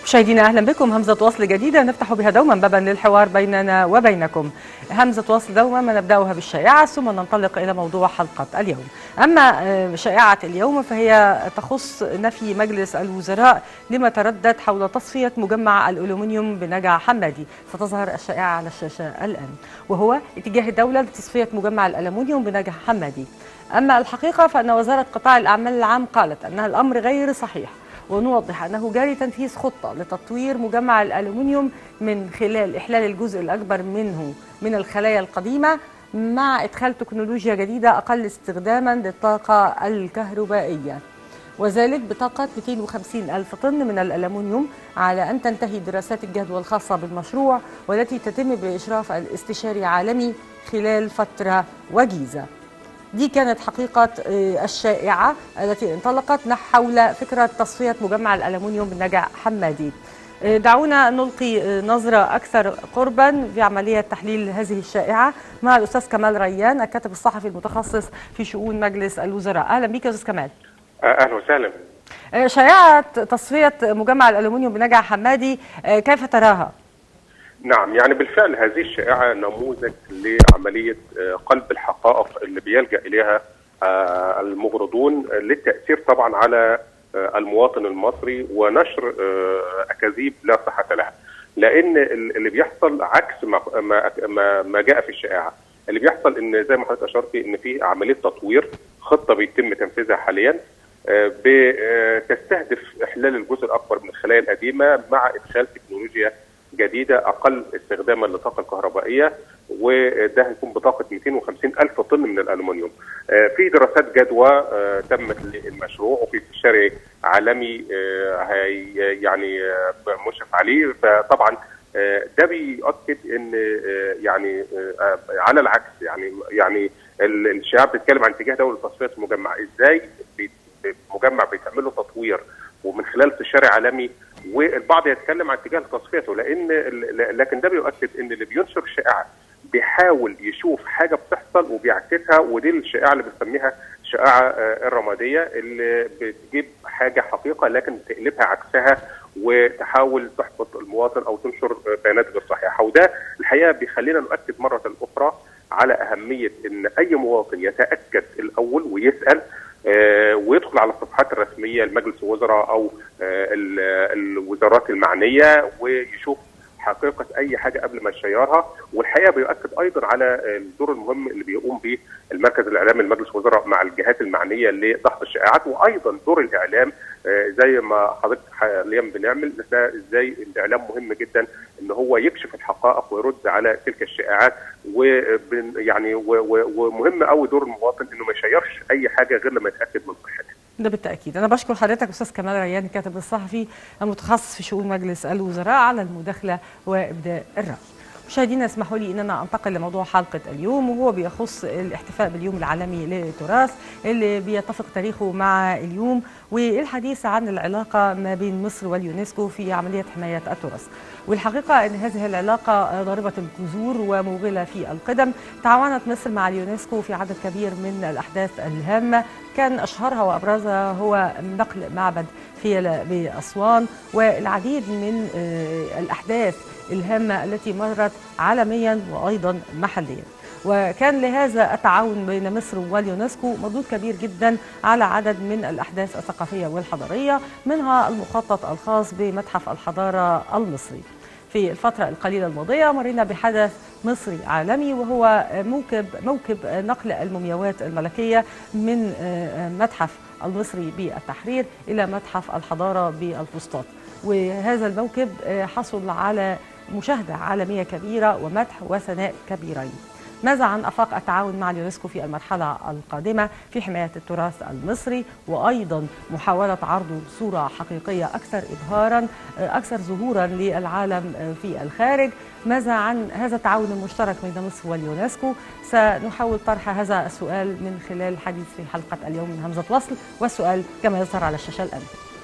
مشاهدينا اهلا بكم همزه وصل جديده نفتح بها دوما بابا للحوار بيننا وبينكم. همزه وصل دوما نبداها بالشائعه ثم ننطلق الى موضوع حلقه اليوم. اما شائعه اليوم فهي تخص نفي مجلس الوزراء لما تردد حول تصفيه مجمع الالومنيوم بنجع حمادي، ستظهر الشائعه على الشاشه الان وهو اتجاه الدوله لتصفيه مجمع الالومنيوم بنجع حمادي. اما الحقيقه فان وزاره قطاع الاعمال العام قالت انها الامر غير صحيح. ونوضح أنه جاري تنفيذ خطة لتطوير مجمع الألومنيوم من خلال إحلال الجزء الأكبر منه من الخلايا القديمة مع إدخال تكنولوجيا جديدة أقل استخداما للطاقة الكهربائية وذلك بطاقة 250 ألف طن من الألمنيوم على أن تنتهي دراسات الجدوى الخاصة بالمشروع والتي تتم بإشراف الاستشاري عالمي خلال فترة وجيزة دي كانت حقيقة الشائعة التي انطلقت حول فكرة تصفية مجمع الألمنيوم بالنجع حمادي دعونا نلقي نظرة أكثر قربا في عملية تحليل هذه الشائعة مع الأستاذ كمال ريان الكاتب الصحفي المتخصص في شؤون مجلس الوزراء أهلا بك يا أستاذ كمال أهلا وسهلا شائعة تصفية مجمع الألمنيوم بنجع حمادي كيف تراها؟ نعم يعني بالفعل هذه الشائعة نموذج لعملية قلب الحقائق اللي بيلجأ إليها المغرضون للتأثير طبعا على المواطن المصري ونشر أكاذيب لا صحة لها لأن اللي بيحصل عكس ما ما ما جاء في الشائعة اللي بيحصل ان زي ما حضرتك اشرتي ان في عمليه تطوير خطه بيتم تنفيذها حاليا بتستهدف احلال الجزء الاكبر من الخلايا القديمه مع ادخال تكنولوجيا جديده اقل استخداما للطاقه الكهربائيه وده هيكون بطاقه 250 الف طن من الالومنيوم. في دراسات جدوى تمت للمشروع وفي استشاري عالمي يعني مشرف عليه فطبعا ده بيؤكد ان يعني على العكس يعني يعني الشعب بتتكلم عن اتجاه دوله تصفيه المجمع ازاي مجمع بيتعمل له تطوير ومن خلال استشاري عالمي والبعض يتكلم عن اتجاه تصفيته لان لكن ده بيؤكد ان اللي بينشر الشائعه بيحاول يشوف حاجه بتحصل وبيعكسها ودي الشائعه اللي بنسميها الشائعه الرماديه اللي بتجيب حاجه حقيقه لكن تقلبها عكسها وتحاول تحبط المواطن او تنشر بيانات غير صحيحه وده الحقيقه بيخلينا نؤكد مره اخرى على اهميه ان اي مواطن يتاكد الاول ويسال آه ويدخل على الصفحات الرسميه لمجلس الوزراء او آه الوزارات المعنيه ويشوف حقيقه اي حاجه قبل ما يشيرها والحقيقه بيؤكد ايضا على الدور المهم اللي بيقوم به المركز الاعلامي لمجلس الوزراء مع الجهات المعنيه لضغط الشائعات وايضا دور الاعلام آه زي ما حضرتك حاليا بنعمل ازاي الاعلام مهم جدا ان هو يكشف الحقائق ويرد على تلك الشائعات ويعني ومهم قوي دور المواطن انه ما يشيرش اي حاجه غير لما يتاكد من صحتها. ده بالتاكيد انا بشكر حضرتك استاذ كمال ريان الكاتب الصحفي المتخصص في شؤون مجلس الوزراء على المداخله وابداء الراي. مشاهدينا اسمحوا لي ان انا انتقل لموضوع حلقه اليوم وهو بيخص الاحتفاء باليوم العالمي للتراث اللي بيتفق تاريخه مع اليوم والحديث عن العلاقه ما بين مصر واليونسكو في عمليه حمايه التراث. والحقيقه ان هذه العلاقه ضاربه الجذور وموغله في القدم، تعاونت مصر مع اليونسكو في عدد كبير من الاحداث الهامه، كان اشهرها وابرزها هو نقل معبد فيلة باسوان والعديد من الاحداث الهامه التي مرت عالميا وايضا محليا. وكان لهذا التعاون بين مصر واليونسكو مردود كبير جدا على عدد من الاحداث الثقافيه والحضاريه منها المخطط الخاص بمتحف الحضاره المصري. في الفترة القليلة الماضية مرينا بحدث مصري عالمي وهو موكب موكب نقل المومياوات الملكية من متحف المصري بالتحرير إلى متحف الحضارة بالفسطاط وهذا الموكب حصل على مشاهدة عالمية كبيرة ومدح وثناء كبيرين ماذا عن افاق التعاون مع اليونسكو في المرحله القادمه في حمايه التراث المصري وايضا محاوله عرضه بصوره حقيقيه اكثر ابهارا اكثر ظهورا للعالم في الخارج ماذا عن هذا التعاون المشترك بين مصر واليونسكو سنحاول طرح هذا السؤال من خلال الحديث في حلقه اليوم من همزه وصل والسؤال كما يظهر على الشاشه الان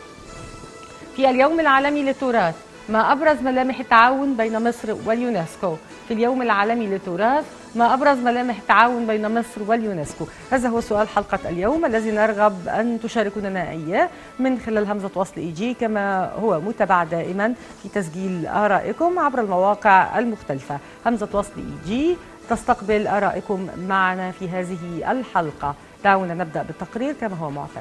في اليوم العالمي للتراث ما ابرز ملامح التعاون بين مصر واليونسكو في اليوم العالمي للتراث ما أبرز ملامح التعاون بين مصر واليونسكو هذا هو سؤال حلقة اليوم الذي نرغب أن تشاركوننا إياه من خلال همزة وصل إي جي كما هو متابع دائما في تسجيل آرائكم عبر المواقع المختلفة همزة وصل إي جي تستقبل آرائكم معنا في هذه الحلقة دعونا نبدأ بالتقرير كما هو معتاد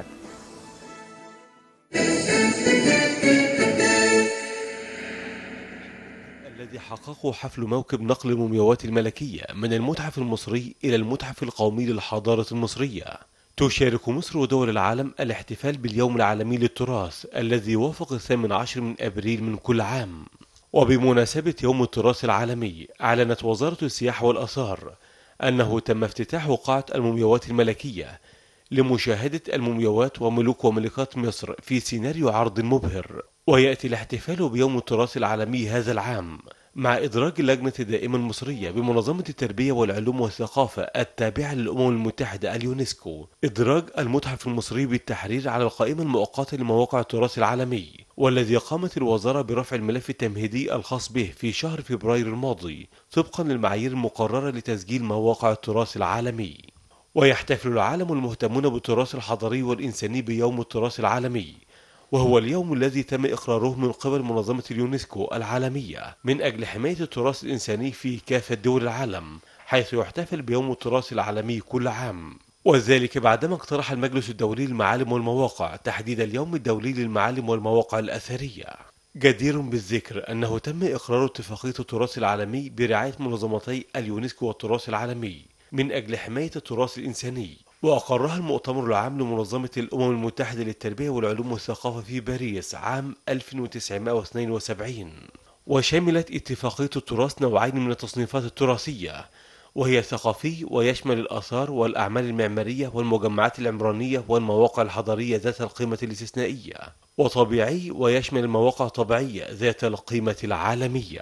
الذي حققه حفل موكب نقل المومياوات الملكية من المتحف المصري إلى المتحف القومي للحضارة المصرية تشارك مصر ودول العالم الاحتفال باليوم العالمي للتراث الذي يوافق الثامن عشر من أبريل من كل عام وبمناسبة يوم التراث العالمي أعلنت وزارة السياحة والآثار أنه تم افتتاح قاعة المومياوات الملكية لمشاهدة المومياوات وملوك وملكات مصر في سيناريو عرض مبهر ويأتي الاحتفال بيوم التراث العالمي هذا العام مع إدراج اللجنة الدائمة المصرية بمنظمة التربية والعلوم والثقافة التابعة للأمم المتحدة اليونسكو إدراج المتحف المصري بالتحرير على القائمة المؤقتة لمواقع التراث العالمي والذي قامت الوزارة برفع الملف التمهيدي الخاص به في شهر فبراير الماضي طبقا للمعايير المقررة لتسجيل مواقع التراث العالمي ويحتفل العالم المهتمون بالتراث الحضاري والإنساني بيوم التراث العالمي وهو اليوم الذي تم إقراره من قبل منظمة اليونسكو العالمية من أجل حماية التراث الإنساني في كافة دول العالم حيث يحتفل بيوم التراث العالمي كل عام وذلك بعدما اقترح المجلس الدولي للمعالم والمواقع تحديد اليوم الدولي للمعالم والمواقع الأثرية جدير بالذكر أنه تم إقرار اتفاقية التراث العالمي برعاية منظمتي اليونسكو والتراث العالمي من أجل حماية التراث الإنساني وأقرها المؤتمر العام لمنظمة الأمم المتحدة للتربية والعلوم والثقافة في باريس عام 1972 وشملت اتفاقية التراث نوعين من التصنيفات التراثية وهي الثقافي ويشمل الآثار والأعمال المعمارية والمجمعات العمرانية والمواقع الحضارية ذات القيمة الاستثنائية وطبيعي ويشمل المواقع الطبيعية ذات القيمة العالمية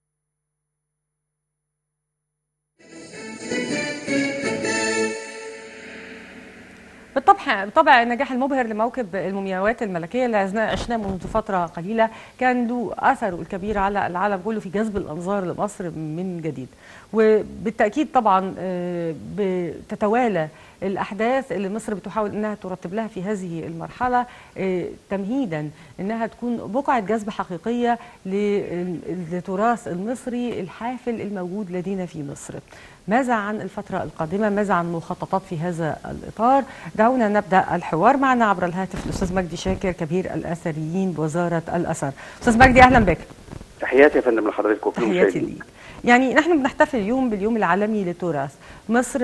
بالطبع بالطبع النجاح المبهر لموكب المومياوات الملكيه اللي عشناه منذ فتره قليله كان له اثره الكبير على العالم كله في جذب الانظار لمصر من جديد وبالتاكيد طبعا بتتوالى الاحداث اللي مصر بتحاول انها ترتب لها في هذه المرحله تمهيدا انها تكون بقعه جذب حقيقيه للتراث المصري الحافل الموجود لدينا في مصر. ماذا عن الفترة القادمة؟ ماذا عن مخططات في هذا الإطار؟ دعونا نبدأ الحوار معنا عبر الهاتف الأستاذ مجدي شاكر كبير الأثريين بوزارة الأثر. أستاذ مجدي أهلا بك. تحياتي يا فندم لحضرتك وكل تحياتي ليك. يعني نحن بنحتفل اليوم باليوم العالمي للتراث مصر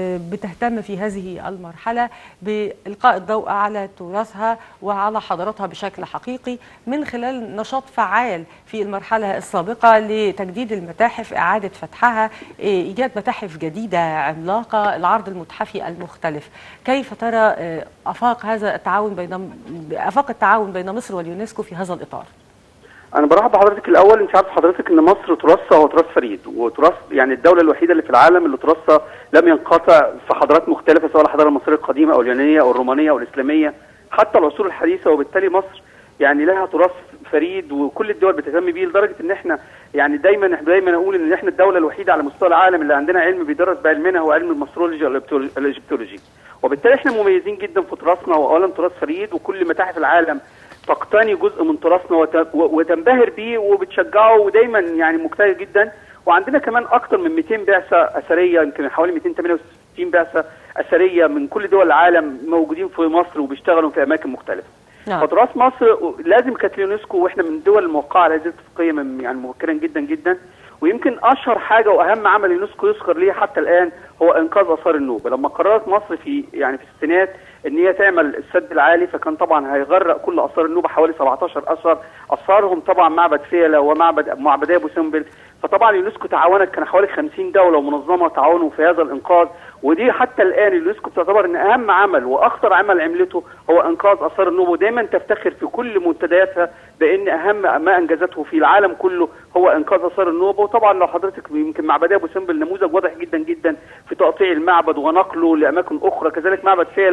بتهتم في هذه المرحلة بإلقاء الضوء على تراثها وعلى حضارتها بشكل حقيقي من خلال نشاط فعال في المرحلة السابقة لتجديد المتاحف إعادة فتحها إيجاد متاحف جديدة عملاقة العرض المتحفي المختلف كيف ترى أفاق هذا التعاون بين أفاق التعاون بين مصر واليونسكو في هذا الإطار؟ انا برحب بحضرتك الاول انت عارف حضرتك ان مصر تراثها هو تراث فريد وتراث يعني الدوله الوحيده اللي في العالم اللي تراثها لم ينقطع في حضارات مختلفه سواء الحضاره المصريه القديمه او اليونانيه او الرومانيه او الاسلاميه حتى العصور الحديثه وبالتالي مصر يعني لها تراث فريد وكل الدول بتهتم بيه لدرجه ان احنا يعني دايما دايما اقول ان احنا الدوله الوحيده على مستوى العالم اللي عندنا علم بيدرس بعلمنا هو علم المصرولوجي والايجيبتولوجي وبالتالي احنا مميزين جدا في تراثنا واولا تراث فريد وكل متاحف العالم تقتني جزء من تراثنا وتنبهر بيه وبتشجعه ودايما يعني مجتهد جدا وعندنا كمان اكثر من 200 بعثه اثريه يمكن حوالي 268 بعثه اثريه من كل دول العالم موجودين في مصر وبيشتغلوا في اماكن مختلفه. نعم. فتراث مصر لازم كانت اليونسكو واحنا من الدول الموقعه على هذه الاتفاقيه من يعني مبكرا جدا جدا ويمكن اشهر حاجه واهم عمل اليونسكو يذكر ليه حتى الان هو انقاذ اثار النوبه لما قررت مصر في يعني في الستينات ان هي تعمل السد العالي فكان طبعا هيغرق كل اثار النوبه حوالي 17 اثر اثارهم طبعا معبد فيلة ومعبد معبد ابو سمبل فطبعا اليونسكو تعاونت كان حوالي 50 دوله ومنظمه تعاونوا في هذا الانقاذ ودي حتى الان اليونسكو بتعتبر ان اهم عمل واخطر عمل عملته هو انقاذ اثار النوبه ودايما تفتخر في كل منتدياتها بان اهم ما انجزته في العالم كله هو انقاذ اثار النوبه وطبعا لو حضرتك يمكن معبد ابو سمبل نموذج واضح جدا جدا في تقطيع المعبد ونقله لاماكن اخرى كذلك معبد فيلة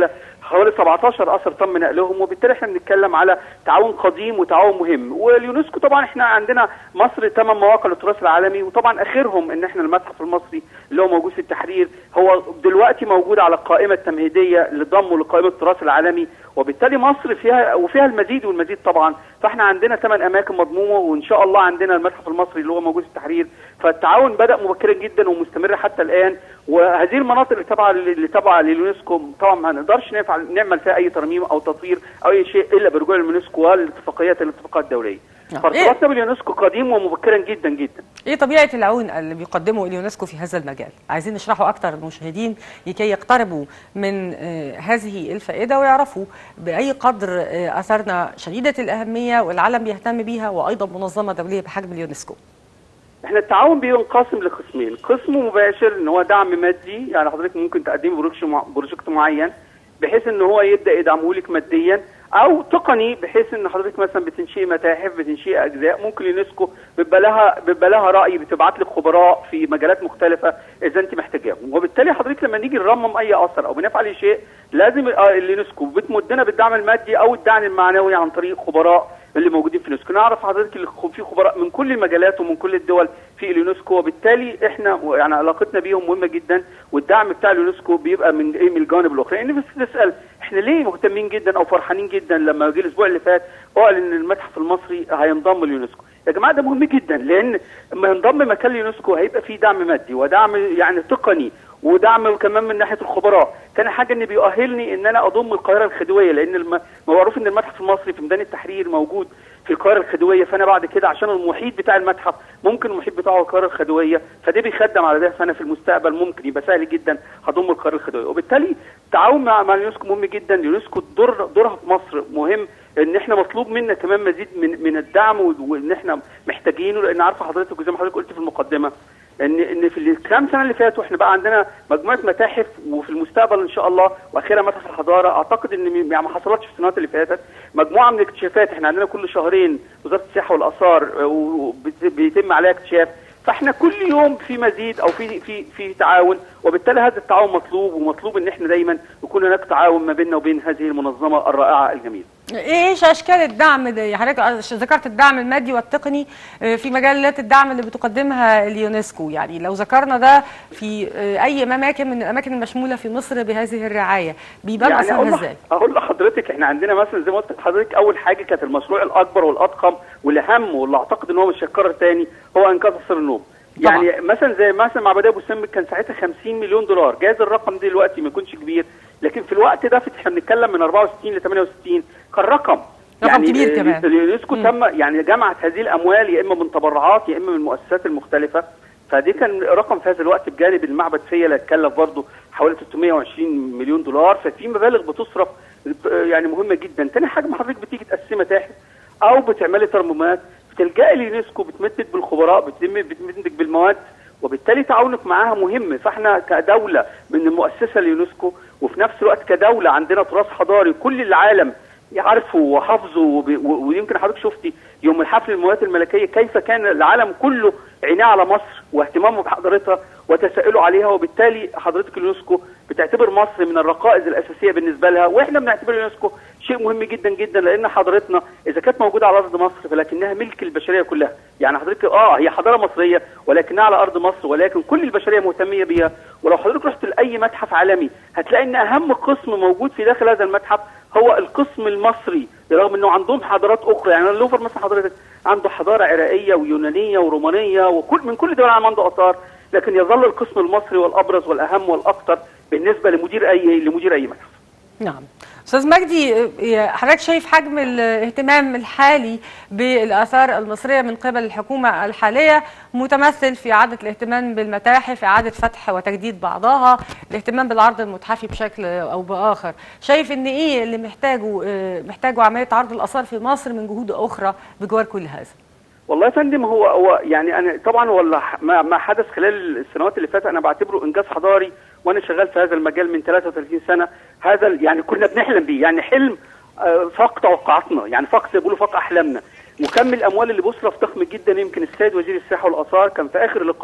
حوالي 17 اثر تم نقلهم وبالتالي احنا بنتكلم على تعاون قديم وتعاون مهم واليونسكو طبعا احنا عندنا مصر ثمان مواقع للتراث العالمي وطبعا اخرهم ان احنا المتحف المصري اللي هو موجود في التحرير هو دلوقتي موجود على القائمه التمهيديه لضمه لقائمه التراث العالمي وبالتالي مصر فيها وفيها المزيد والمزيد طبعا فاحنا عندنا ثمان اماكن مضمومه وان شاء الله عندنا المتحف المصري اللي هو موجود في التحرير فالتعاون بدا مبكرا جدا ومستمر حتى الان وهذه المناطق اللي تابعه اللي تابعه لليونسكو طبعا ما نقدرش نفعل نعمل فيها اي ترميم او تطوير او اي شيء الا برجوع اليونسكو والاتفاقيات الاتفاقات الدوليه نعم. فارتباطنا باليونسكو قديم ومبكرا جدا جدا ايه طبيعه العون اللي بيقدمه اليونسكو في هذا المجال عايزين نشرحه اكتر للمشاهدين لكي يقتربوا من آه، هذه الفائده ويعرفوا باي قدر آه، اثارنا شديده الاهميه والعالم بيهتم بيها وايضا منظمه دوليه بحجم اليونسكو احنا التعاون بينقسم لقسمين قسم مباشر ان هو دعم مادي يعني حضرتك ممكن تقدمي بروجكت مع- بروجكت معين بحيث ان هو يبدا يدعمه لك ماديا او تقني بحيث ان حضرتك مثلا بتنشئي متاحف بتنشئي اجزاء ممكن اليونسكو بيبقى لها بيبقى لها راي بتبعت لك خبراء في مجالات مختلفه اذا انت محتاجاهم وبالتالي حضرتك لما نيجي نرمم اي اثر او بنفعل أي شيء لازم آه، اليونسكو بتمدنا بالدعم المادي او الدعم المعنوي عن طريق خبراء اللي موجودين في اليونسكو نعرف حضرتك اللي خ- في خبراء من كل المجالات ومن كل الدول في اليونسكو وبالتالي احنا يعني علاقتنا بيهم مهمه جدا والدعم بتاع اليونسكو بيبقى من ايه من الجوانب الاخرى يعني بس تسال احنا ليه مهتمين جدا او فرحانين جدا لما جه الاسبوع اللي فات قال ان المتحف المصري هينضم اليونسكو يا جماعه ده مهم جدا لان لما ينضم مكان اليونسكو هيبقى فيه دعم مادي ودعم يعني تقني ودعم كمان من ناحيه الخبراء تاني حاجه ان بيؤهلني ان انا اضم القاهره الخديويه لان الم... معروف ان المتحف المصري في ميدان التحرير موجود في القاهره الخديويه فانا بعد كده عشان المحيط بتاع المتحف ممكن المحيط بتاعه القاهره الخديويه فده بيخدم على ده فانا في المستقبل ممكن يبقى سهل جدا هضم القاهره الخديويه وبالتالي التعاون مع مع اليونسكو مهم جدا اليونسكو دور دورها في مصر مهم ان احنا مطلوب منا كمان مزيد من من الدعم و- وان احنا محتاجينه لان عارفه حضرتك وزي ما حضرتك قلت في المقدمه ان ان في الكام سنه اللي فاتوا احنا بقى عندنا مجموعه متاحف وفي المستقبل ان شاء الله واخيرا متحف الحضاره اعتقد ان م- يعني ما حصلتش في السنوات اللي فاتت مجموعه من الاكتشافات احنا عندنا كل شهرين وزاره السياحه والاثار آه، وبت- بيتم عليها اكتشاف فاحنا كل يوم في مزيد او في في في تعاون وبالتالي هذا التعاون مطلوب ومطلوب ان احنا دايما يكون هناك تعاون ما بيننا وبين هذه المنظمه الرائعه الجميله ايش اشكال الدعم ده حضرتك ذكرت الدعم المادي والتقني آه، في مجالات الدعم اللي بتقدمها اليونسكو يعني لو ذكرنا ده في آه، اي اماكن من الاماكن المشموله في مصر بهذه الرعايه بيبان يعني اثرها اقول لح- ازاي اقول لحضرتك احنا عندنا مثلا زي ما قلت لحضرتك اول حاجه كانت المشروع الاكبر والاضخم والاهم واللي اعتقد ان هو مش هيتكرر تاني هو انقاذ قصر النوم طبعا. يعني مثلا زي مثلا معبديه ابو سمك كان ساعتها 50 مليون دولار جايز الرقم ده دلوقتي ما يكونش كبير لكن في الوقت ده في- احنا بنتكلم من 64 ل 68 كان رقم رقم كبير ال- كمان. اليونسكو تم يعني جمعت هذه الاموال يا اما من تبرعات يا اما من المؤسسات المختلفه فدي كان رقم في هذا الوقت بجانب المعبد فيا اللي اتكلف برضه حوالي 320 مليون دولار ففي مبالغ بتصرف يعني مهمه جدا تاني حاجه ما حضرتك بتيجي تقسمي متاحف او بتعملي ترميمات بتلجئي اليونسكو بتمدد بالخبراء بتم- بتمدد بالمواد وبالتالي تعاونك معاها مهم فاحنا كدوله من المؤسسه اليونسكو وفي نفس الوقت كدوله عندنا تراث حضاري كل العالم عارفه وحافظه وب- و- ويمكن حضرتك شفتي يوم الحفل المواد الملكيه كيف كان العالم كله عينيه على مصر واهتمامه بحضارتها وتساؤله عليها وبالتالي حضرتك اليونسكو بتعتبر مصر من الركائز الاساسيه بالنسبه لها واحنا بنعتبر اليونسكو شيء مهم جدا جدا لان حضارتنا اذا كانت موجوده على ارض مصر فلكنها ملك البشريه كلها يعني حضرتك اه هي حضاره مصريه ولكنها على ارض مصر ولكن كل البشريه مهتميه بيها ولو حضرتك رحت لاي متحف عالمي هتلاقي ان اهم قسم موجود في داخل هذا المتحف هو القسم المصري رغم انه عندهم حضارات اخرى يعني اللوفر مثلا حضرتك عنده حضاره عراقيه ويونانيه ورومانيه وكل من كل دول العالم عنده اثار لكن يظل القسم المصري والابرز والاهم والاكثر بالنسبه لمدير اي لمدير اي متحف نعم استاذ مجدي آه، حضرتك شايف حجم الاهتمام الحالي بالاثار المصريه من قبل الحكومه الحاليه متمثل في اعاده الاهتمام بالمتاحف اعاده فتح وتجديد بعضها الاهتمام بالعرض المتحفي بشكل او باخر شايف ان ايه اللي محتاجه آه، محتاجه عمليه عرض الاثار في مصر من جهود اخرى بجوار كل هذا والله يا فندم هو هو يعني انا طبعا ولا ما, ما حدث خلال السنوات اللي فاتت انا بعتبره انجاز حضاري وانا شغال في هذا المجال من 33 سنه هذا ال- يعني كنا بنحلم بيه يعني حلم آه، فاق توقعاتنا يعني فاق زي ما بيقولوا فاق احلامنا وكم الاموال اللي بيصرف ضخم جدا يمكن السيد وزير السياحه والاثار كان في اخر لقاء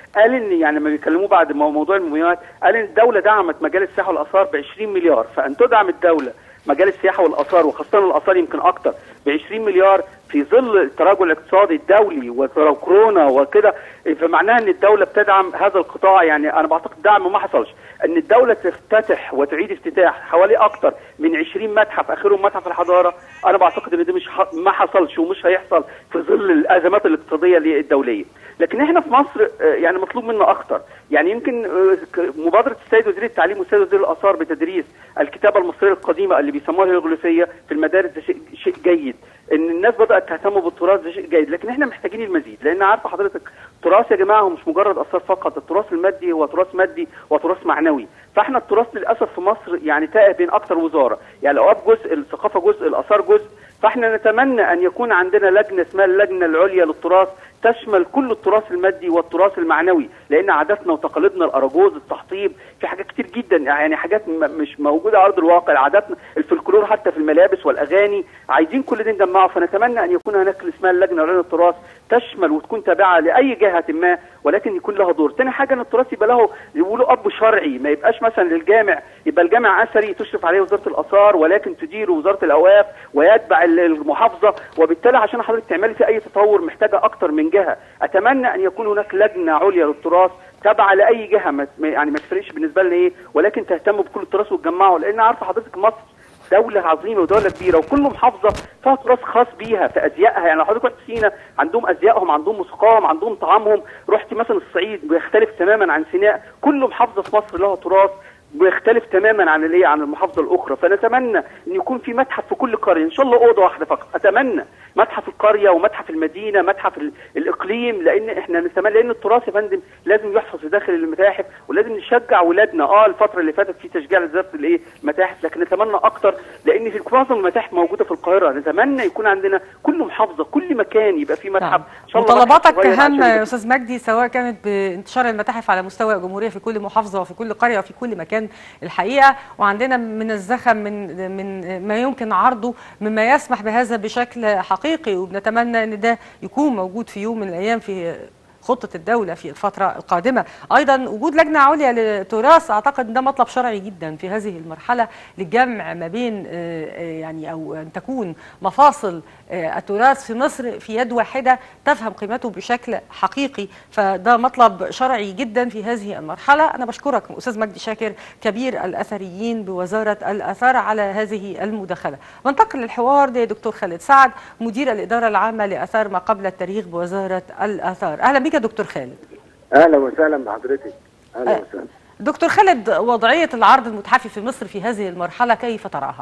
قال ان يعني لما بيكلموه بعد مو- موضوع المومياوات قال ان الدوله دعمت مجال السياحه والاثار ب 20 مليار فان تدعم الدوله مجال السياحه والاثار وخاصه الاثار يمكن اكتر ب 20 مليار في ظل التراجع الاقتصادي الدولي وكورونا وكده فمعناها ان الدوله بتدعم هذا القطاع يعني انا بعتقد دعم ما حصلش ان الدوله تفتتح وتعيد افتتاح حوالي اكتر من 20 متحف اخرهم متحف الحضاره انا بعتقد ان ده مش ح- ما حصلش ومش هيحصل في ظل الازمات الاقتصاديه الدوليه لكن احنا في مصر آه، يعني مطلوب منا اكتر يعني يمكن آه، ك- مبادره السيد وزير التعليم والسيد وزير الاثار بتدريس الكتابه المصريه القديمه اللي بيسموها الهيروغليفيه في المدارس ده شيء شيء جيد ان الناس بدات تهتم بالتراث ده شيء جيد لكن احنا محتاجين المزيد لان عارفه حضرتك التراث يا جماعه هو مش مجرد اثار فقط التراث المادي هو تراث مادي وتراث معنوي فاحنا التراث للاسف في مصر يعني تائه بين اكتر وزاره يعني الاوقاف جزء الثقافه جزء الاثار جزء فاحنا نتمنى ان يكون عندنا لجنه اسمها اللجنه العليا للتراث تشمل كل التراث المادي والتراث المعنوي لان عاداتنا وتقاليدنا الاراجوز التحطيب في حاجات كتير جدا يعني حاجات م- مش موجوده على ارض الواقع عاداتنا الفلكلور حتى في الملابس والاغاني عايزين كل ده نجمعه فنتمنى ان يكون هناك اللي اسمها اللجنه العليا للتراث تشمل وتكون تابعه لاي جهه ما ولكن يكون لها دور تاني حاجه ان التراث يبقى له يقولوا اب شرعي ما يبقاش مثلا للجامع يبقى الجامع اثري تشرف عليه وزاره الاثار ولكن تديره وزاره الاوقاف ويتبع ال- المحافظه وبالتالي عشان حضرتك تعملي في اي تطور محتاجه اكتر من جهه اتمنى ان يكون هناك لجنه عليا للتراث تابعه لاي جهه ما ما- يعني ما تفرقش بالنسبه لنا ايه ولكن تهتم بكل التراث وتجمعه لان عارفه حضرتك مصر دولة عظيمة ودولة كبيرة وكل محافظة فيها تراث خاص بيها في أزيائها يعني لو حضرتك رحت سينا عندهم أزيائهم عندهم موسيقاهم عندهم طعامهم رحت مثلا الصعيد بيختلف تماما عن سيناء كل محافظة في مصر لها تراث بيختلف تماما عن الايه عن المحافظه الاخرى فنتمنى ان يكون في متحف في كل قريه ان شاء الله اوضه واحده فقط اتمنى متحف القريه ومتحف المدينه متحف ال- الاقليم لان احنا نتمنى لان التراث يا فندم لازم يحفظ في داخل المتاحف ولازم نشجع ولادنا اه الفتره اللي فاتت في تشجيع لزياره الايه المتاحف لكن نتمنى اكتر لان في معظم المتاحف موجوده في القاهره نتمنى يكون عندنا كل محافظه كل مكان يبقى فيه متحف نعم. ان شاء الله متحف مطالباتك صغير عشان هامة يا يبقى استاذ مجدي سواء كانت بانتشار المتاحف على مستوى الجمهوريه في كل محافظه وفي كل قريه وفي كل مكان الحقيقه وعندنا من الزخم من من ما يمكن عرضه مما يسمح بهذا بشكل حقيقي وبنتمنى ان ده يكون موجود في يوم من الايام في خطة الدولة في الفترة القادمة أيضا وجود لجنة عليا للتراث أعتقد أن ده مطلب شرعي جدا في هذه المرحلة للجمع ما بين آه، آه، يعني أو أن تكون مفاصل آه، التراث في مصر في يد واحدة تفهم قيمته بشكل حقيقي فده مطلب شرعي جدا في هذه المرحلة أنا بشكرك أستاذ مجدي شاكر كبير الأثريين بوزارة الآثار على هذه المداخلة وانتقل الحوار لدكتور خالد سعد مدير الإدارة العامة لآثار ما قبل التاريخ بوزارة الآثار أهلا بك يا دكتور خالد اهلا وسهلا بحضرتك اهلا أه. وسهلا دكتور خالد وضعية العرض المتحفي في مصر في هذه المرحلة كيف تراها؟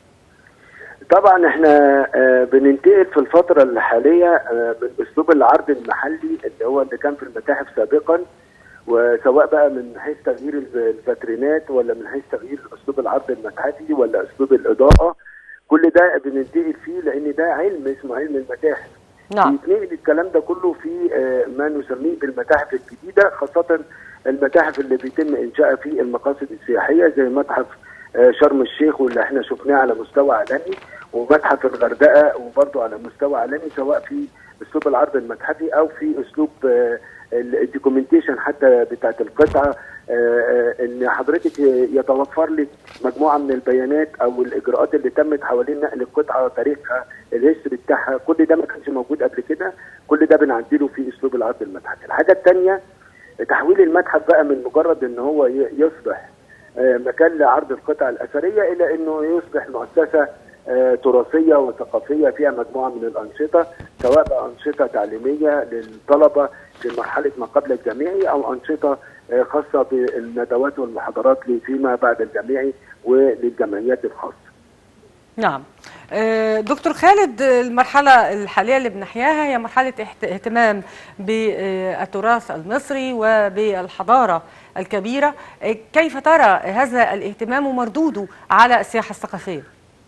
طبعا احنا آه، بننتقل في الفتره الحاليه آه، من اسلوب العرض المحلي اللي هو اللي كان في المتاحف سابقا وسواء بقى من حيث تغيير الف- الفاترينات ولا من حيث تغيير اسلوب العرض المتحفي ولا اسلوب الاضاءه كل ده بننتقل فيه لان ده علم اسمه علم المتاحف نعم بيتنقل الكلام ده كله في آه، ما نسميه بالمتاحف الجديده خاصه المتاحف اللي بيتم انشائها في المقاصد السياحيه زي متحف آه، شرم الشيخ واللي احنا شفناه على مستوى عالمي ومتحف الغردقه وبرضه على مستوى عالمي سواء في اسلوب العرض المتحفي او في اسلوب آه، ال- الدوكيومنتيشن حتى بتاعت القطعه آه، آه، ان حضرتك يتوفر لك مجموعه من البيانات او الاجراءات اللي تمت حوالين نقل القطعه تاريخها الهيستوري بتاعها كل ده ما كانش موجود قبل كده كل ده بنعدله في اسلوب العرض المتحفي الحاجه الثانيه تحويل المتحف بقى من مجرد ان هو ي- يصبح آه، مكان لعرض القطع الاثريه الى انه يصبح مؤسسه آه، تراثيه وثقافيه فيها مجموعه من الانشطه سواء بقى انشطه تعليميه للطلبه في مرحله ما قبل الجامعي او انشطه آه، خاصه بالندوات والمحاضرات فيما بعد الجامعي وللجمعيات الخاصه. نعم آه، دكتور خالد المرحلة الحالية اللي بنحياها هي مرحلة احت- اهتمام بالتراث المصري وبالحضارة الكبيرة آه، كيف ترى هذا الاهتمام ومردوده على السياحة الثقافية؟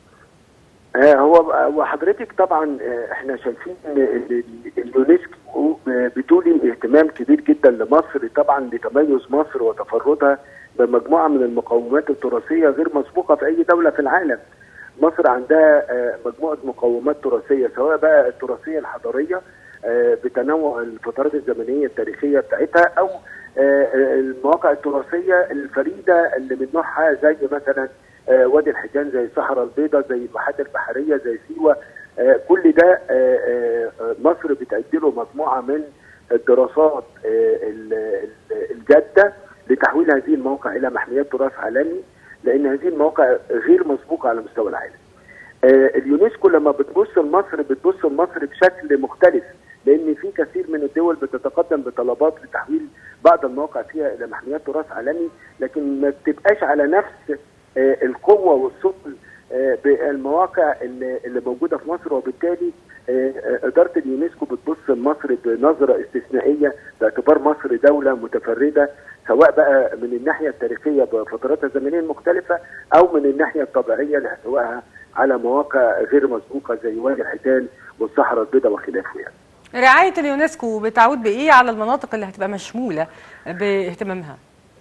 آه، هو هو حضرتك طبعا آه، احنا شايفين ان ال- ال- اليونسكو آه، بتولي اهتمام كبير جدا لمصر طبعا لتميز مصر وتفردها بمجموعه من المقومات التراثيه غير مسبوقه في اي دوله في العالم. مصر عندها آه، مجموعه مقومات تراثيه سواء بقى التراثيه الحضاريه آه، بتنوع الفترات الزمنيه التاريخيه بتاعتها او آه، آه، المواقع التراثيه الفريده اللي من نوعها زي مثلا آه، وادي الحيتان زي الصحراء البيضاء زي الواحات البحريه زي سيوه آه، كل ده آه، آه، آه، مصر بتعد له مجموعه من الدراسات آه، ال- ال- الجاده لتحويل هذه المواقع الى محميات تراث عالمي لان هذه المواقع غير مسبوقه على مستوى العالم. آه، اليونسكو لما بتبص لمصر بتبص لمصر بشكل مختلف لان في كثير من الدول بتتقدم بطلبات لتحويل بعض المواقع فيها الى محميات تراث عالمي لكن ما بتبقاش على نفس آه، القوه والثقل آه، بالمواقع اللي اللي موجوده في مصر وبالتالي آه، آه، اداره اليونسكو بتبص لمصر بنظره استثنائيه باعتبار مصر دوله متفرده سواء بقى من الناحيه التاريخيه بفتراتها الزمنيه المختلفه او من الناحيه الطبيعيه لاحتوائها على مواقع غير مسبوقه زي وادي الحيتان والصحراء البيضاء وخلافه يعني. رعايه اليونسكو بتعود بايه على المناطق اللي هتبقى مشموله باهتمامها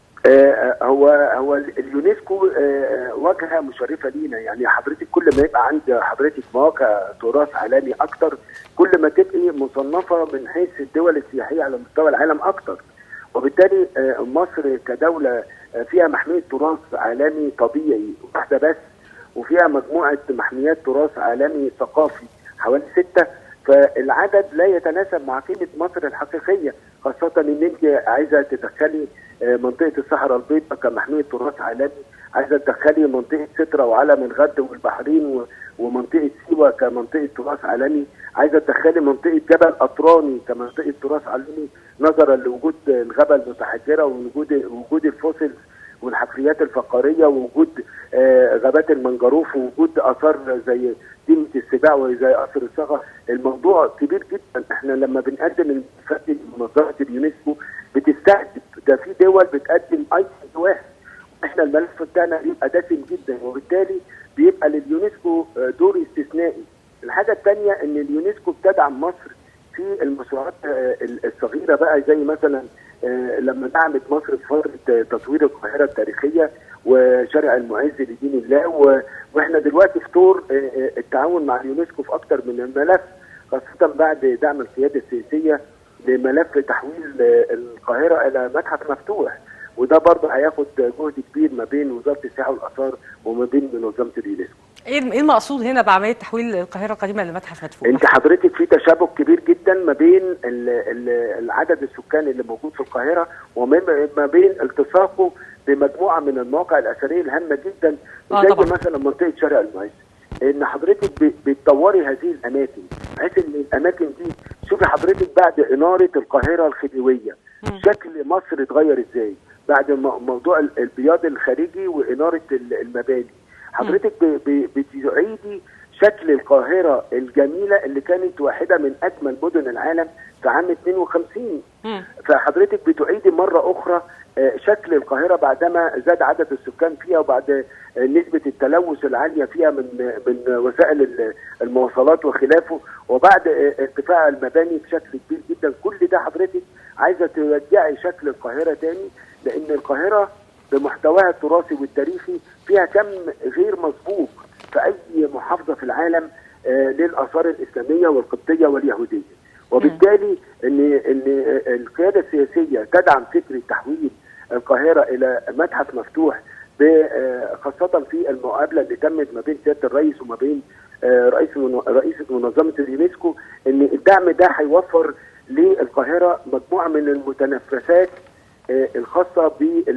آه، هو هو اليونسكو آه، واجهه مشرفه لينا يعني حضرتك كل ما يبقى عند حضرتك مواقع تراث عالمي اكتر كل ما تبقي مصنفه من حيث الدول السياحيه على مستوى العالم اكتر وبالتالي آه، مصر كدوله آه، فيها محميه تراث عالمي طبيعي واحده بس وفيها مجموعه محميات تراث عالمي ثقافي حوالي سته فالعدد لا يتناسب مع قيمه مصر الحقيقيه خاصه ان انت عايزه تدخلي آه، منطقه الصحراء البيضاء كمحميه تراث عالمي عايزه تدخلي منطقه سترا وعلم الغد والبحرين و- ومنطقه سيوه كمنطقه تراث عالمي عايزه تدخلي منطقه جبل اطراني كمنطقه تراث عالمي نظرا لوجود الغابه المتحجره ووجود وجود الفوسيل والحفريات الفقاريه ووجود آه، غابات المنجروف ووجود اثار زي ديمة السباع وزي قصر الصغا الموضوع كبير جدا احنا لما بنقدم الملفات لمنظمه اليونسكو بتستهدف ده في دول بتقدم اي سي واحد احنا الملف بتاعنا بيبقى دسم جدا وبالتالي بيبقى لليونسكو آه، دور استثنائي الحاجه الثانيه ان اليونسكو بتدعم مصر في المشروعات آه، الصغيره بقى زي مثلا آه، لما دعمت مصر في فتره آه، تطوير القاهره التاريخيه وشارع المعز لدين الله و- واحنا دلوقتي في طور آه، آه، التعاون مع اليونسكو في اكثر من الملف خاصه بعد دعم القياده السياسيه لملف تحويل آه، القاهره الى متحف مفتوح وده برضه هياخد جهد كبير ما بين وزاره السياحه والاثار وما بين منظمه اليونسكو ايه إيه المقصود هنا بعمليه تحويل القاهره القديمه لمتحف مدفون انت حضرتك في تشابك كبير جدا ما بين ال- ال- العدد السكان اللي موجود في القاهره وما ما بين التصاقه بمجموعه من المواقع الاثريه الهامه جدا آه زي طبعاً. مثلا منطقه شارع المعز ان حضرتك ب- بتطوري هذه الاماكن بحيث ان الاماكن دي شوفي حضرتك بعد اناره القاهره الخديويه شكل مصر اتغير ازاي بعد مو- موضوع ال- البياض الخارجي واناره ال- المباني حضرتك ب- ب- بتعيدي شكل القاهرة الجميلة اللي كانت واحدة من أجمل مدن العالم في عام 52 مم. فحضرتك بتعيدي مرة أخرى آه، شكل القاهرة بعدما زاد عدد السكان فيها وبعد آه، نسبة التلوث العالية فيها من من وسائل ال- المواصلات وخلافه وبعد آه، ارتفاع المباني بشكل كبير جدا كل ده حضرتك عايزة ترجعي شكل القاهرة تاني لأن القاهرة بمحتواها التراثي والتاريخي فيها كم غير مسبوق في أي محافظة في العالم آه، للآثار الإسلامية والقبطية واليهودية وبالتالي ان ان القياده السياسيه تدعم فكره تحويل القاهره الى متحف مفتوح ب- آه، خاصه في المقابله اللي تمت ما بين سياده الرئيس وما بين آه، رئيس من- رئيسه منظمه اليونسكو ان الدعم ده هيوفر للقاهره مجموعه من المتنفسات آه، الخاصه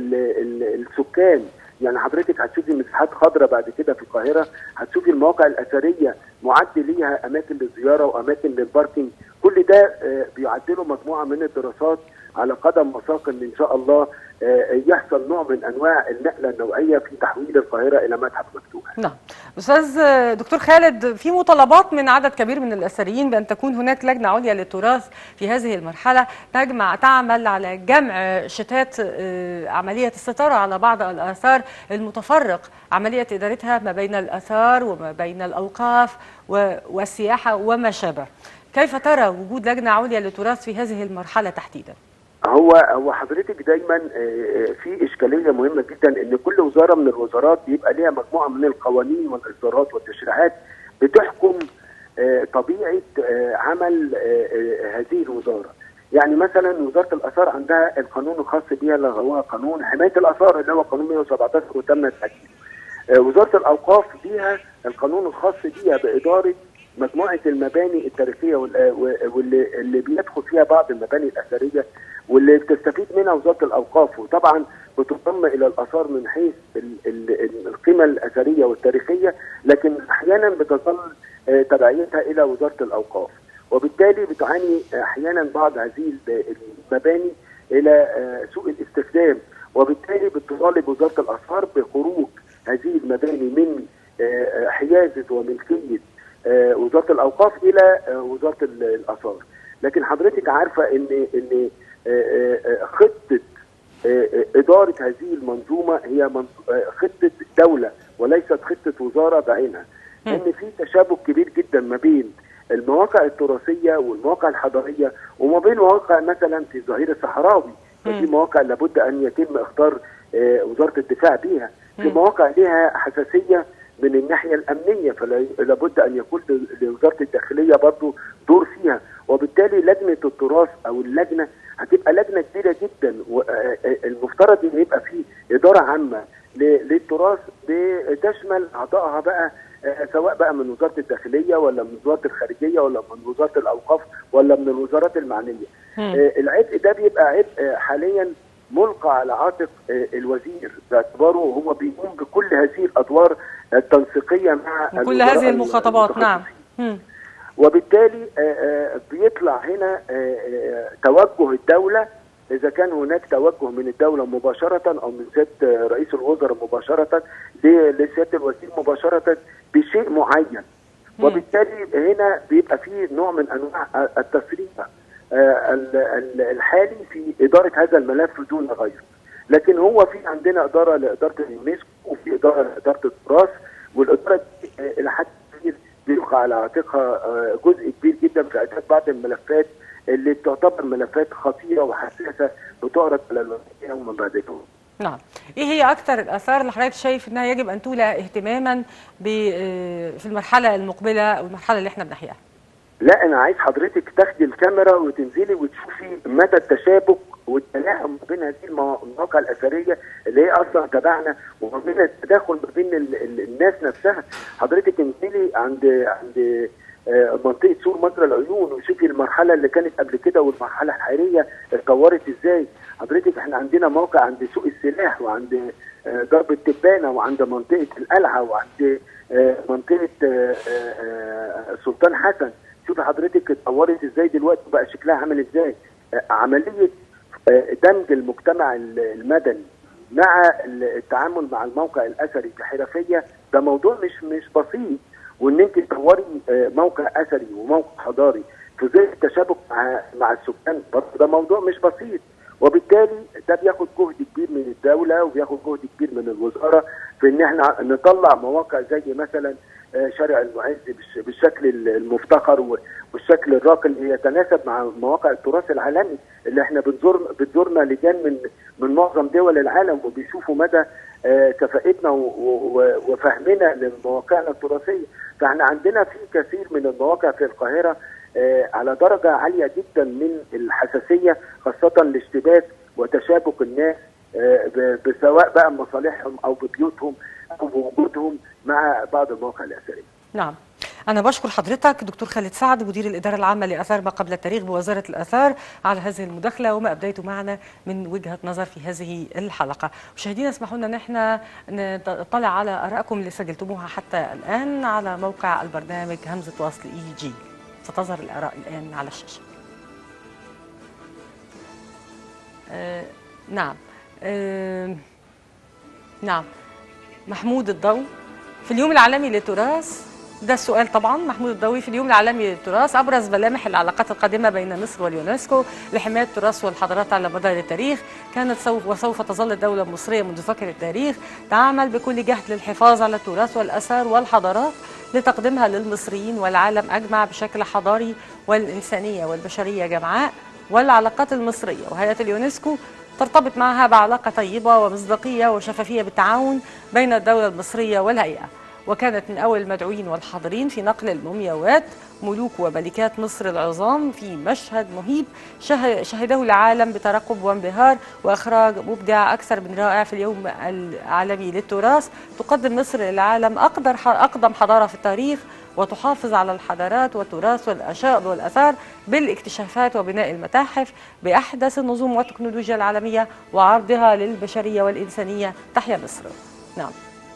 بالسكان يعني حضرتك هتشوفي مساحات خضراء بعد كده في القاهره هتشوفي المواقع الاثريه معد ليها اماكن للزياره واماكن للباركينج كل ده آه، بيعدله مجموعه من الدراسات على قدم وساق ان ان شاء الله آه، يحصل نوع من انواع النقله النوعيه في تحويل القاهره الى متحف مفتوح. نعم استاذ دكتور خالد في مطالبات من عدد كبير من الاثريين بان تكون هناك لجنه عليا للتراث في هذه المرحله تجمع تعمل على جمع شتات آه، عمليه السيطره على بعض الاثار المتفرق عمليه ادارتها ما بين الاثار وما بين الاوقاف و- والسياحه وما شابه كيف ترى وجود لجنه عليا للتراث في هذه المرحله تحديدا هو هو حضرتك دايما آه، في اشكاليه مهمه جدا ان كل وزاره من الوزارات بيبقى ليها مجموعه من القوانين والاصدارات والتشريعات بتحكم آه، آه، طبيعه آه، عمل آه، آه، هذه الوزاره يعني مثلا وزاره الاثار عندها القانون الخاص بها اللي هو قانون حمايه الاثار اللي هو قانون 117 وتم تعديله آه، وزاره الاوقاف ليها القانون الخاص بيها باداره مجموعه المباني التاريخيه وال- آه، واللي اللي بيدخل فيها بعض المباني الاثريه واللي بتستفيد منها وزاره الاوقاف وطبعا بتضم الى الاثار من حيث ال- ال- ال- القيمه الاثريه والتاريخيه لكن احيانا بتظل آه، تبعيتها الى وزاره الاوقاف وبالتالي بتعاني احيانا بعض هذه المباني الى آه، سوء الاستخدام وبالتالي بتطالب وزاره الاثار بخروج هذه المباني من آه، حيازه وملكيه آه، وزاره الاوقاف الى آه، وزاره ال- الاثار لكن حضرتك عارفه ان ان آه، آه، آه، خطه آه، آه، اداره هذه المنظومه هي منظ- آه، خطه دوله وليست خطه وزاره بعينها ان في تشابك كبير جدا ما بين المواقع التراثيه والمواقع الحضاريه وما بين مواقع مثلا في الظهير الصحراوي ففي مواقع لابد ان يتم اختار آه، وزاره الدفاع بيها في مواقع لها حساسيه من الناحيه الامنيه فلا لابد ان يكون ل- لوزاره الداخليه برضو دور فيها وبالتالي لجنه التراث او اللجنه هتبقى لجنه كبيره جدا والمفترض ان يبقى في اداره عامه ل- للتراث بتشمل اعضائها بقى آه، سواء بقى من وزاره الداخليه ولا من وزاره الخارجيه ولا من وزاره الاوقاف ولا من الوزارات المعنيه. آه، العبء ده بيبقى عبء آه، حاليا ملقى على عاتق آه، الوزير باعتباره هو بيقوم بكل هذه الادوار التنسيقيه مع وكل الوزراء هذه المخاطبات نعم المتخصصين. مم. وبالتالي آه، آه، بيطلع هنا آه، آه، توجه الدولة إذا كان هناك توجه من الدولة مباشرة أو من سيادة آه، رئيس الوزراء مباشرة ل- لسيادة الوزير مباشرة بشيء معين وبالتالي هنا بيبقى فيه نوع من أنواع التسريع آه، ال- ال- الحالي في إدارة هذا الملف دون غيره لكن هو في عندنا إدارة لإدارة اليونسكو وفي إدارة لإدارة التراث والإدارة دي آه، إلى حد كبير بيبقى على عاتقها آه، جزء كبير جدا في اعداد بعض الملفات اللي تعتبر ملفات خطيره وحساسه بتعرض على الوزير يوما بعد يوم. نعم ايه هي اكثر الاثار اللي حضرتك شايف انها يجب ان تولى اهتماما ب- آه، في المرحله المقبله او المرحله اللي احنا بنحياها لا انا عايز حضرتك تاخدي الكاميرا وتنزلي وتشوفي مدى التشابك والتلاعب ما بين هذه الموا- المواقع الاثريه اللي هي اصلا تبعنا وما بين التداخل ما بين ال- ال- الناس نفسها حضرتك انزلي عند عند آه، منطقه سور مجرى العيون وشوفي المرحله اللي كانت قبل كده والمرحله الحاليه اتطورت ازاي حضرتك احنا عندنا موقع عند سوق السلاح وعند آه، ضرب التبانه وعند منطقه القلعه وعند آه، منطقه آه، آه، آه، سلطان حسن شوفي حضرتك اتطورت ازاي دلوقتي بقى شكلها عامل ازاي آه، عمليه آه، دمج المجتمع ال- المدني مع ال- التعامل مع الموقع الاثري بحرفيه ده موضوع مش مش بسيط وان انت تطوري آه، موقع اثري وموقع حضاري في ظل التشابك مع مع السكان برضه ده موضوع مش بسيط وبالتالي ده بياخد جهد كبير من الدوله وبياخد جهد كبير من الوزاره في ان احنا نطلع مواقع زي مثلا آه، شارع المعز بالش- بالشكل ال- المفتخر و- والشكل الراقي اللي يتناسب مع مواقع التراث العالمي اللي احنا بتزور بتزورنا لجان من من معظم دول العالم وبيشوفوا مدى آه، كفاءتنا و- و- وفهمنا لمواقعنا التراثيه فاحنا عندنا في كثير من المواقع في القاهره آه، على درجه عاليه جدا من الحساسيه خاصه الاشتباك وتشابك الناس آه، ب- بسواء بقى مصالحهم او ببيوتهم او بوجودهم مع بعض المواقع الاثريه. نعم أنا بشكر حضرتك دكتور خالد سعد مدير الإدارة العامة لآثار ما قبل التاريخ بوزارة الآثار على هذه المداخلة وما أبديته معنا من وجهة نظر في هذه الحلقة مشاهدينا اسمحوا لنا أن احنا نطلع على آرائكم اللي سجلتموها حتى الآن على موقع البرنامج همزة وصل إي جي ستظهر الآراء الآن على الشاشة آه نعم آه نعم محمود الضوء في اليوم العالمي للتراث ده السؤال طبعا محمود الضوي في اليوم العالمي للتراث ابرز ملامح العلاقات القادمه بين مصر واليونسكو لحمايه التراث والحضارات على مدار التاريخ كانت سوف وسوف تظل الدوله المصريه منذ فجر التاريخ تعمل بكل جهد للحفاظ على التراث والاثار والحضارات لتقديمها للمصريين والعالم اجمع بشكل حضاري والانسانيه والبشريه جمعاء والعلاقات المصريه وهيئه اليونسكو ترتبط معها بعلاقه طيبه ومصداقيه وشفافيه بالتعاون بين الدوله المصريه والهيئه وكانت من أول المدعوين والحاضرين في نقل المومياوات ملوك وملكات مصر العظام في مشهد مهيب شه- شهده العالم بترقب وانبهار وإخراج مبدع أكثر من رائع في اليوم العالمي للتراث تقدم مصر للعالم أقدر أقدم حضارة في التاريخ وتحافظ على الحضارات والتراث والأشياء والأثار بالاكتشافات وبناء المتاحف بأحدث النظم والتكنولوجيا العالمية وعرضها للبشرية والإنسانية تحيا مصر نعم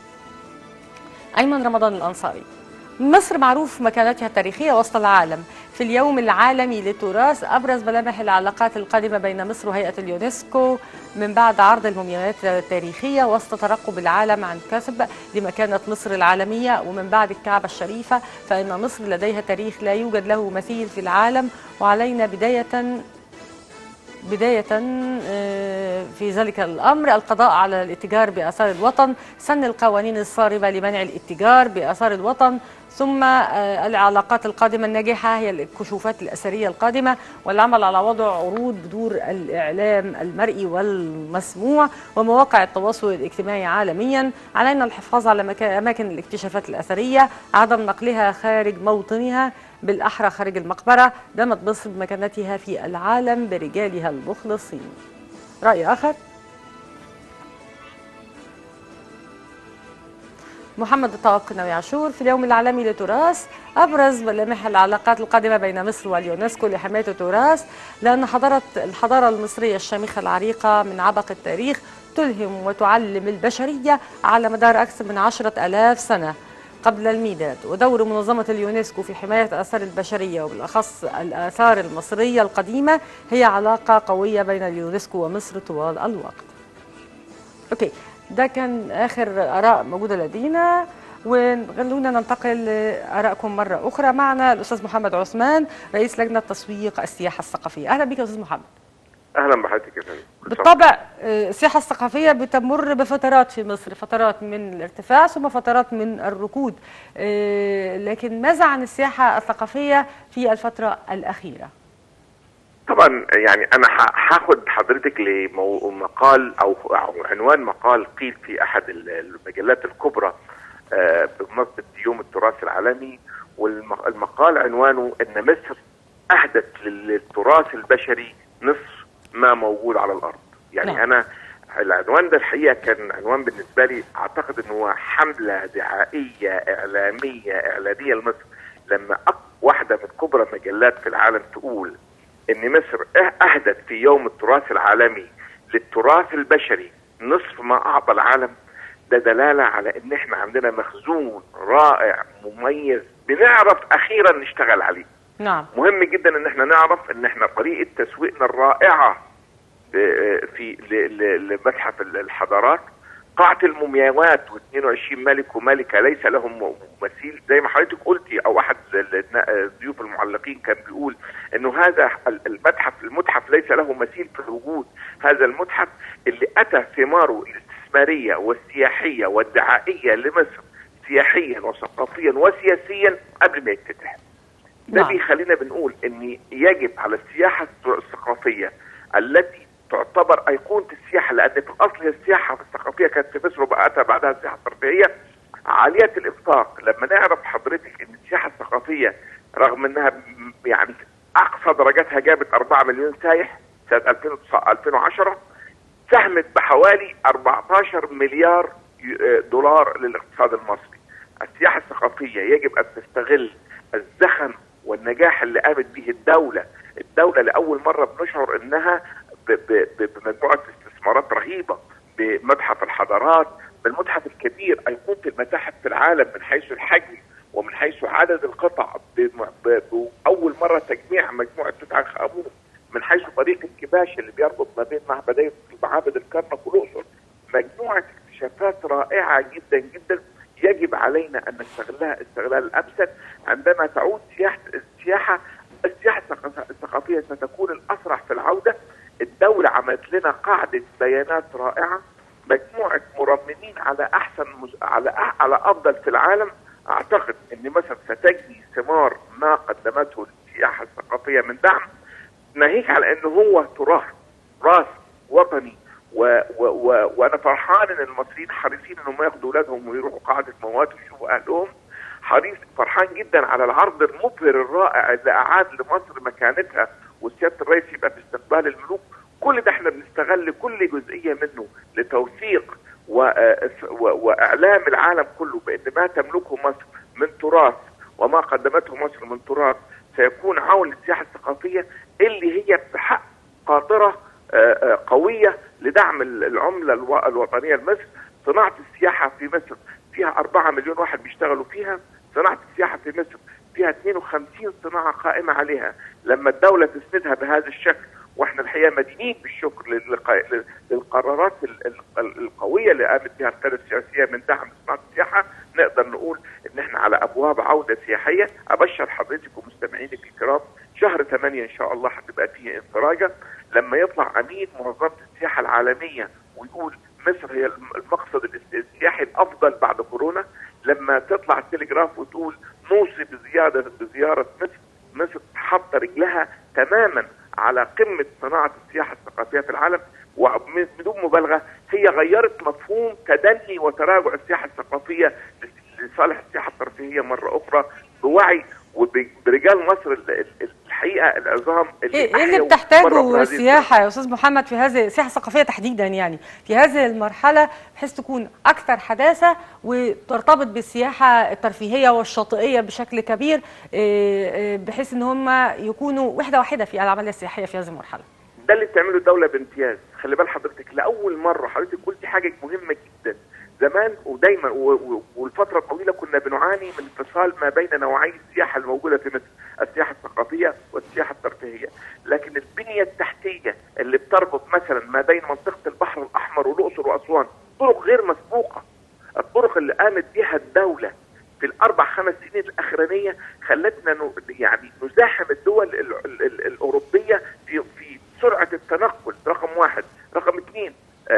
أيمن رمضان الأنصاري مصر معروف مكانتها التاريخية وسط العالم في اليوم العالمي للتراث أبرز ملامح العلاقات القادمة بين مصر وهيئة اليونسكو من بعد عرض المومياوات التاريخية وسط ترقب العالم عن كسب لمكانة مصر العالمية ومن بعد الكعبة الشريفة فإن مصر لديها تاريخ لا يوجد له مثيل في العالم وعلينا بداية بداية آه، في ذلك الأمر القضاء على الاتجار بآثار الوطن سن القوانين الصارمة لمنع الاتجار بآثار الوطن ثم آه، العلاقات القادمة الناجحة هي الكشوفات الأثرية القادمة والعمل على وضع عروض بدور الإعلام المرئي والمسموع ومواقع التواصل الاجتماعي عالميا علينا الحفاظ على مكا- أماكن الاكتشافات الأثرية عدم نقلها خارج موطنها بالأحرى خارج المقبرة دامت مصر بمكانتها في العالم برجالها المخلصين رأي آخر محمد الطواق ناوي عاشور في اليوم العالمي للتراث أبرز ملامح العلاقات القادمة بين مصر واليونسكو لحماية التراث لأن حضارة الحضارة المصرية الشامخة العريقة من عبق التاريخ تلهم وتعلم البشرية على مدار أكثر من عشرة ألاف سنة قبل الميلاد ودور منظمة اليونسكو في حماية آثار البشرية وبالأخص الآثار المصرية القديمة هي علاقة قوية بين اليونسكو ومصر طوال الوقت أوكي ده كان آخر آراء موجودة لدينا وخلونا ننتقل لآرائكم مرة أخرى معنا الأستاذ محمد عثمان رئيس لجنة تسويق السياحة الثقافية أهلا بك يا أستاذ محمد اهلا بحضرتك يا فندم كل سنة بالطبع آه، السياحة الثقافية بتمر بفترات في مصر فترات من الارتفاع ثم فترات من الركود آه، لكن ماذا عن السياحة الثقافية في الفترة الأخيرة؟ طبعا يعني انا ه- هاخد حضرتك لمقال او أو عنوان مقال قيل في احد ال- المجلات الكبرى آه، بمناسبه يوم التراث العالمي والمقال عنوانه ان مصر اهدت للتراث البشري نصف ما موجود على الارض يعني نعم. انا العنوان ده الحقيقه كان عنوان بالنسبه لي اعتقد ان هو حمله دعائيه اعلاميه اعلانيه لمصر لما أك- واحده من كبرى المجلات في العالم تقول ان مصر اه- اهدت في يوم التراث العالمي للتراث البشري نصف ما اعطى العالم ده دلاله على ان احنا عندنا مخزون رائع مميز بنعرف اخيرا نشتغل عليه نعم مهم جدا ان احنا نعرف ان احنا طريقه تسويقنا الرائعه آه، في ل- ل- لمتحف ال- الحضارات قاعة المومياوات و22 ملك وملكة ليس لهم م- مثيل زي ما حضرتك قلتي او احد ال- الضيوف المعلقين كان بيقول انه هذا ال- المتحف المتحف ليس له مثيل في الوجود هذا المتحف اللي اتى ثماره الاستثمارية والسياحية والدعائية لمصر سياحيا وثقافيا وسياسيا قبل ما يفتتح ده نعم. بيخلينا بنقول ان يجب على السياحه الثقافيه التي تعتبر ايقونه السياحه لان في الاصل هي السياحه الثقافيه كانت في مصر وبقى بعدها السياحه الترفيهيه عاليه الانفاق لما نعرف حضرتك ان السياحه الثقافيه رغم انها م- يعني اقصى درجاتها جابت 4 مليون سايح سنه 2009 2010 ساهمت بحوالي 14 مليار ي- دولار للاقتصاد المصري. السياحه الثقافيه يجب ان تستغل الزخم والنجاح اللي قامت به الدوله، الدوله لاول مره بنشعر انها ب- ب- ب- بمجموعه استثمارات رهيبه بمتحف الحضارات، بالمتحف الكبير ايقونه المتاحف في العالم من حيث الحجم ومن حيث عدد القطع بم- ب- باول مره تجميع مجموعه توت عنخ امون من حيث طريق الكباش اللي بيربط ما بين معبدين معابد الكرنك والاقصر مجموعه اكتشافات رائعه جدا جدا يجب علينا ان نستغلها استغلال الامثل عندما تعود سياحه السياحه السياحه الثقافة- الثقافيه ستكون الاسرع في العوده الدوله عملت لنا قاعده بيانات رائعه مجموعه مرممين على احسن مز... على أح... على افضل في العالم اعتقد ان مصر ستجني ثمار ما قدمته السياحه الثقافيه من دعم ناهيك على انه هو تراث راث وطني و و و وانا فرحان ان المصريين حريصين انهم ياخدوا اولادهم ويروحوا قاعده موات ويشوفوا اهلهم حريص فرحان جدا على العرض المبهر الرائع اللي اعاد لمصر مكانتها وسياده الرئيس يبقى في استقبال الملوك كل ده احنا بنستغل كل جزئيه منه لتوثيق و... و... واعلام العالم كله بان ما تملكه مصر من تراث وما قدمته مصر من تراث سيكون عون للسياحه الثقافيه اللي هي بحق قاطره قويه لدعم العمله الوطنيه لمصر صناعه السياحه في مصر فيها 4 مليون واحد بيشتغلوا فيها صناعه السياحه في مصر فيها 52 صناعه قائمه عليها لما الدوله تسندها بهذا الشكل واحنا الحقيقه مدينين بالشكر للقرارات القويه اللي قامت بها القياده السياسيه من دعم صناعه السياحه نقدر نقول ان احنا على ابواب عوده سياحيه ابشر حضرتك ومستمعينك الكرام شهر 8 ان شاء الله هتبقى فيه انفراجه لما يطلع عميد منظمه السياحه العالميه ويقول مصر هي المقصد السياحي الافضل بعد كورونا لما تطلع التلجراف وتقول نوصي بزياده بزياره مصر مصر حاطه رجلها تماما على قمه صناعه السياحه الثقافيه في العالم وبدون مبالغه هي غيرت مفهوم تدني وتراجع السياحه الثقافيه لصالح السياحه الترفيهيه مره اخرى بوعي وبرجال مصر الحقيقه العظام اللي ايه اللي بتحتاجه السياحه يا استاذ محمد في هذه السياحه الثقافيه تحديدا يعني في هذه المرحله بحيث تكون اكثر حداثه وترتبط بالسياحه الترفيهيه والشاطئيه بشكل كبير بحيث ان هم يكونوا وحده واحده في العمليه السياحيه في هذه المرحله ده اللي بتعمله الدوله بامتياز خلي بال حضرتك لاول مره حضرتك قلتي حاجه مهمه جدا زمان ودايما والفتره الطويله كنا بنعاني من انفصال ما بين نوعي السياحه الموجوده في مصر السياحه الثقافيه والسياحه الترفيهيه لكن البنيه التحتيه اللي بتربط مثلا ما بين منطقه البحر الاحمر والاقصر واسوان طرق غير مسبوقه الطرق اللي قامت بها الدوله في الاربع خمس سنين الاخرانيه خلتنا يعني نزاحم الدول ال ال ال الاوروبيه في في سرعه التنقل رقم واحد رقم اثنين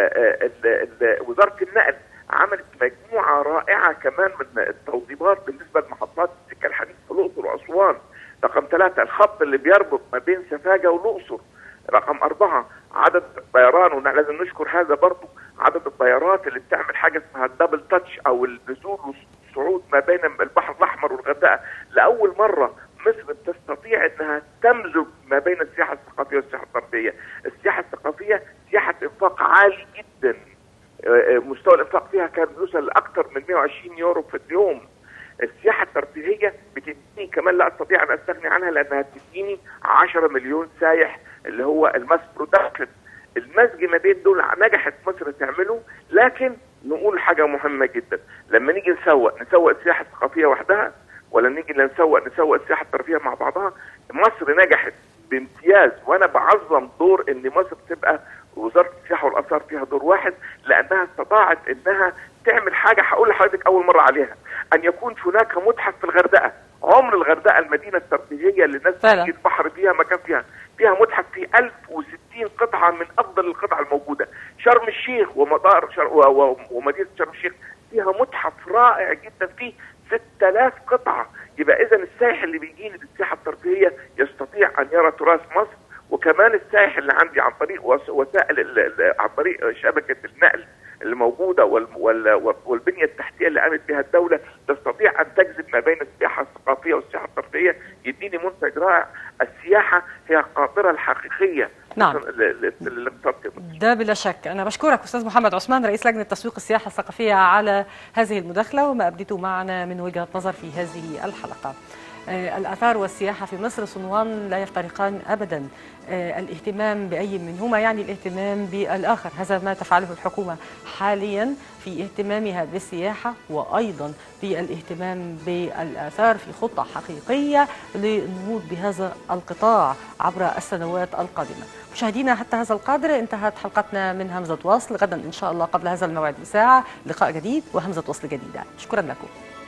وزاره النقل عملت مجموعه رائعه كمان من التوضيبات بالنسبه لمحطات السكه الحديد في الاقصر واسوان رقم ثلاثه الخط اللي بيربط ما بين سفاجه والاقصر رقم اربعه عدد الطيران ولازم نشكر هذا برضه عدد الطيارات اللي بتعمل حاجه اسمها الدبل تاتش او النزول والصعود ما بين البحر الاحمر والغردقه لاول مره مصر تستطيع انها تمزج ما بين السياحه الثقافيه والسياحه الترفيهيه، السياحه الثقافيه سياحه انفاق عالي جدا مستوى الانفاق فيها كان بيوصل لاكثر من 120 يورو في اليوم السياحه الترفيهيه بتديني كمان لا استطيع ان استغني عنها لانها بتديني 10 مليون سايح اللي هو الماس برودكشن المزج ما بين دول نجحت مصر تعمله لكن نقول حاجه مهمه جدا لما نيجي نسوق نسوق السياحه الثقافيه وحدها ولا نيجي نسوق نسوق السياحه الترفيهيه مع بعضها مصر نجحت بامتياز وانا بعظم دور ان مصر تبقى وزاره السياحه والاثار فيها دور واحد لانها استطاعت انها تعمل حاجه هقول لحضرتك اول مره عليها ان يكون هناك متحف في الغردقه عمر الغردقه المدينه الترفيهيه اللي الناس تيجي البحر فيها مكان فيها فيها متحف فيه 1060 قطعه من افضل القطع الموجوده شرم الشيخ ومطار شر... و... ومدينه شرم الشيخ فيها متحف رائع جدا فيه 6000 قطعه يبقى اذا السائح اللي بيجيني للسياحه الترفيهيه يستطيع ان يرى تراث مصر وكمان السائح اللي عندي عن طريق وسائل عن طريق شبكه النقل اللي موجوده وال وال والبنيه التحتيه اللي قامت بها الدوله تستطيع ان تجذب ما بين السياحه الثقافيه والسياحه الترفيهيه يديني منتج رائع السياحه هي القاطره الحقيقيه نعم للاقتصاد ده بلا شك انا بشكرك استاذ محمد عثمان رئيس لجنه تسويق السياحه الثقافيه على هذه المداخله وما ابديته معنا من وجهه نظر في هذه الحلقه الآثار والسياحة في مصر صنوان لا يفترقان أبدا الاهتمام بأي منهما يعني الاهتمام بالآخر هذا ما تفعله الحكومة حاليا في اهتمامها بالسياحة وأيضا بالاهتمام بالآثار في خطة حقيقية للنهوض بهذا القطاع عبر السنوات القادمة مشاهدينا حتى هذا القدر انتهت حلقتنا من همزة وصل غدا إن شاء الله قبل هذا الموعد بساعة لقاء جديد وهمزة وصل جديدة شكرا لكم